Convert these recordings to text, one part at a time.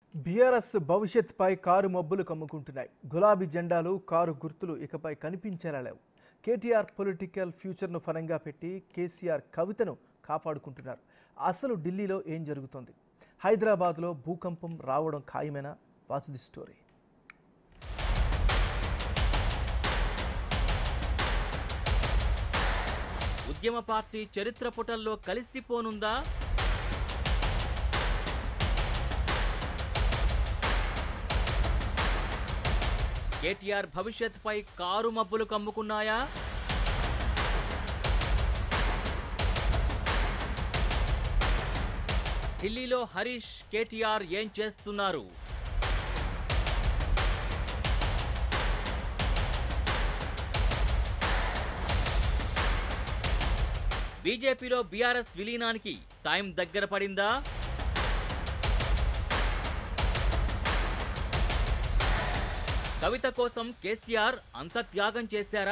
BRS భవిష్యత్పై car మబ్బులు కమ్ముకుంటున్నాయి గులాబీ జెండాలు కారు గుర్తులు ఇకపై కనిపించేలా లేవు కేటీఆర్ పొలిటికల్ ఫ్యూచర్ను ఫలంగా పెట్టి కేసీఆర్ కవితను కాపాడుకుంటున్నారు అసలు ఢిల్లీలో ఏం జరుగుతోంది హైదరాబాద్లో భూకంపం రావడం ఖాయమేనా వాచ్ ది స్టోరీ ఉద్యమ పార్టీ చరిత్ర పుటల్లో కలిసిపోనుందా కేటీఆర్ భవిష్యత్పై కారు మబ్బులు కమ్ముకున్నాయా ఢిల్లీలో హరీష్ కేటీఆర్ ఏం చేస్తున్నారు బీజేపీలో బీఆర్ఎస్ విలీనానికి టైం దగ్గర పడిందా కవిత కోసం కేసీఆర్ అంత త్యాగం చేశారా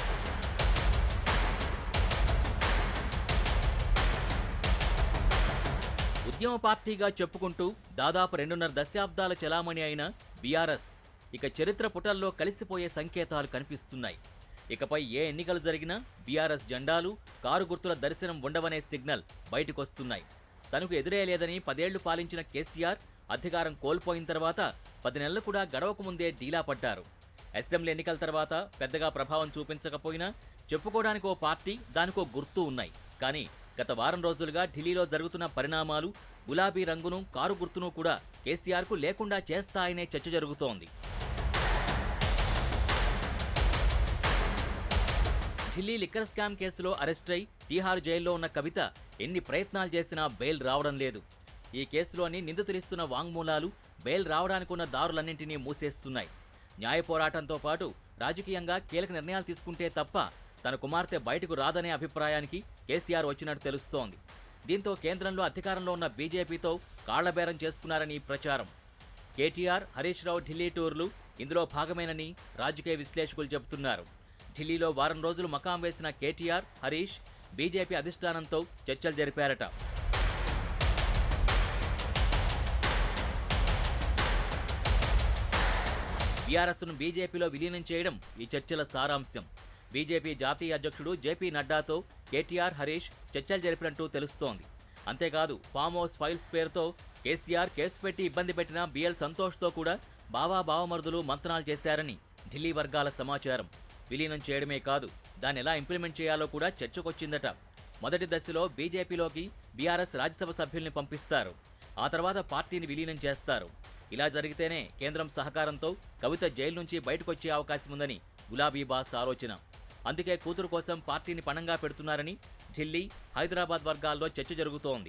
ఉద్యమ పార్టీగా చెప్పుకుంటూ దాదాపు రెండున్నర దశాబ్దాల చెలామణి అయిన బీఆర్ఎస్ ఇక చరిత్ర పుటల్లో కలిసిపోయే సంకేతాలు కనిపిస్తున్నాయి ఇకపై ఏ ఎన్నికలు జరిగినా బీఆర్ఎస్ జెండాలు కారు గుర్తుల దర్శనం ఉండవనే సిగ్నల్ బయటకొస్తున్నాయి తనకు ఎదురే లేదని పదేళ్లు పాలించిన కేసీఆర్ అధికారం కోల్పోయిన తర్వాత పది నెలలు కూడా గడవక ముందే డీలా పడ్డారు అసెంబ్లీ ఎన్నికల తర్వాత పెద్దగా ప్రభావం చూపించకపోయినా చెప్పుకోవడానికి ఓ పార్టీ దానికో గుర్తు ఉన్నాయి కానీ గత వారం రోజులుగా ఢిల్లీలో జరుగుతున్న పరిణామాలు గులాబీ రంగును కారు గుర్తును కూడా కేసీఆర్కు లేకుండా చేస్తాయనే చర్చ జరుగుతోంది ఢిల్లీ లిక్కర్ స్కామ్ కేసులో అరెస్ట్ అయి తీహార్ జైల్లో ఉన్న కవిత ఎన్ని ప్రయత్నాలు చేసినా బెయిల్ రావడం లేదు ఈ కేసులోని నిందితులిస్తున్న వాంగ్మూలాలు బెయిల్ రావడానికి ఉన్న దారులన్నింటినీ మూసేస్తున్నాయి న్యాయ పోరాటంతో పాటు రాజకీయంగా కీలక నిర్ణయాలు తీసుకుంటే తప్ప తన కుమార్తె బయటకు రాదనే అభిప్రాయానికి కేసీఆర్ వచ్చినట్టు తెలుస్తోంది దీంతో కేంద్రంలో అధికారంలో ఉన్న బీజేపీతో కాళ్లబేరం చేసుకున్నారని ప్రచారం కేటీఆర్ హరీష్ రావు ఢిల్లీ టూర్లు ఇందులో భాగమేనని రాజకీయ విశ్లేషకులు చెబుతున్నారు ఢిల్లీలో వారం రోజులు మకాం వేసిన కేటీఆర్ హరీష్ బీజేపీ అధిష్టానంతో చర్చలు జరిపారట బీఆర్ఎస్ను బీజేపీలో విలీనం చేయడం ఈ చర్చల సారాంశం బీజేపీ జాతీయ అధ్యక్షుడు జేపీ నడ్డాతో కేటీఆర్ హరీష్ చర్చలు జరిపినట్టు తెలుస్తోంది అంతేకాదు ఫామ్ హౌస్ ఫైల్స్ పేరుతో కేసీఆర్ కేసు పెట్టి ఇబ్బంది పెట్టిన బిఎల్ సంతోష్తో కూడా బావా బావమరుదులు మంతనాలు చేశారని ఢిల్లీ వర్గాల సమాచారం విలీనం చేయడమే కాదు దాన్ని ఎలా ఇంప్లిమెంట్ చేయాలో కూడా చర్చకొచ్చిందట మొదటి దశలో బీజేపీలోకి బీఆర్ఎస్ రాజ్యసభ సభ్యుల్ని పంపిస్తారు ఆ తర్వాత పార్టీని విలీనం చేస్తారు ఇలా జరిగితేనే కేంద్రం సహకారంతో కవిత జైలు నుంచి బయటకొచ్చే అవకాశం ఉందని గులాబీ బాస్ ఆలోచన అందుకే కూతురు కోసం పార్టీని పణంగా పెడుతున్నారని ఢిల్లీ హైదరాబాద్ వర్గాల్లో చర్చ జరుగుతోంది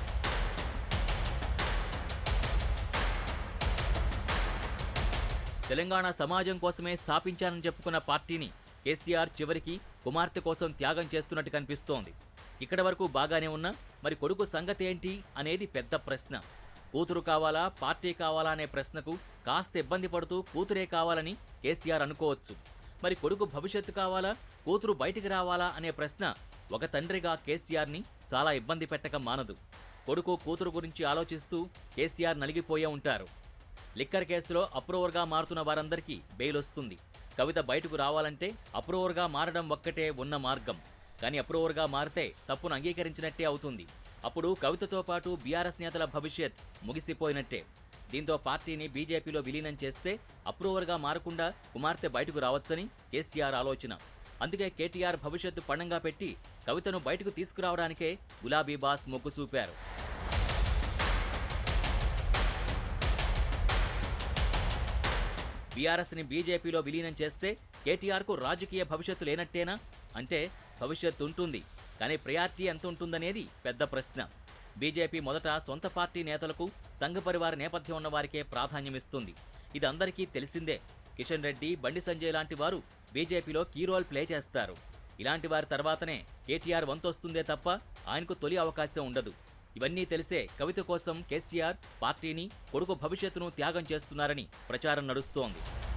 తెలంగాణ సమాజం కోసమే స్థాపించానని చెప్పుకున్న పార్టీని కేసీఆర్ చివరికి కుమార్తె కోసం త్యాగం చేస్తున్నట్టు కనిపిస్తోంది ఇక్కడి వరకు బాగానే ఉన్నా మరి కొడుకు సంగతి ఏంటి అనేది పెద్ద ప్రశ్న కూతురు కావాలా పార్టీ కావాలా అనే ప్రశ్నకు కాస్త ఇబ్బంది పడుతూ కూతురే కావాలని కేసీఆర్ అనుకోవచ్చు మరి కొడుకు భవిష్యత్తు కావాలా కూతురు బయటికి రావాలా అనే ప్రశ్న ఒక తండ్రిగా కేసీఆర్ని చాలా ఇబ్బంది పెట్టక మానదు కొడుకు కూతురు గురించి ఆలోచిస్తూ కేసీఆర్ నలిగిపోయే ఉంటారు లిక్కర్ కేసులో అప్రూవర్గా మారుతున్న వారందరికీ బెయిల్ వస్తుంది కవిత బయటకు రావాలంటే అప్రూవర్గా మారడం ఒక్కటే ఉన్న మార్గం కానీ అప్రూవర్గా మారితే తప్పును అంగీకరించినట్టే అవుతుంది అప్పుడు కవితతో పాటు బీఆర్ఎస్ నేతల భవిష్యత్ ముగిసిపోయినట్టే దీంతో పార్టీని బీజేపీలో విలీనం చేస్తే అప్రూవర్గా మారకుండా కుమార్తె బయటకు రావచ్చని కేసీఆర్ ఆలోచన అందుకే కేటీఆర్ భవిష్యత్తు పణంగా పెట్టి కవితను బయటకు తీసుకురావడానికే గులాబీ బాస్ మొగ్గు చూపారు బీఆర్ఎస్ని బీజేపీలో విలీనం చేస్తే కేటీఆర్కు రాజకీయ భవిష్యత్తు లేనట్టేనా అంటే భవిష్యత్తు ఉంటుంది కానీ ప్రయారిటీ ఎంత ఉంటుందనేది పెద్ద ప్రశ్న బీజేపీ మొదట సొంత పార్టీ నేతలకు సంఘ పరివార నేపథ్యం ఉన్న వారికే ప్రాధాన్యమిస్తుంది ఇది అందరికీ తెలిసిందే కిషన్ రెడ్డి బండి సంజయ్ లాంటి వారు బీజేపీలో కీ రోల్ ప్లే చేస్తారు ఇలాంటి వారి తర్వాతనే కేటీఆర్ వంతొస్తుందే తప్ప ఆయనకు తొలి అవకాశం ఉండదు ఇవన్నీ తెలిసే కవిత కోసం కేసీఆర్ పార్టీని కొడుకు భవిష్యత్తును త్యాగం చేస్తున్నారని ప్రచారం నడుస్తోంది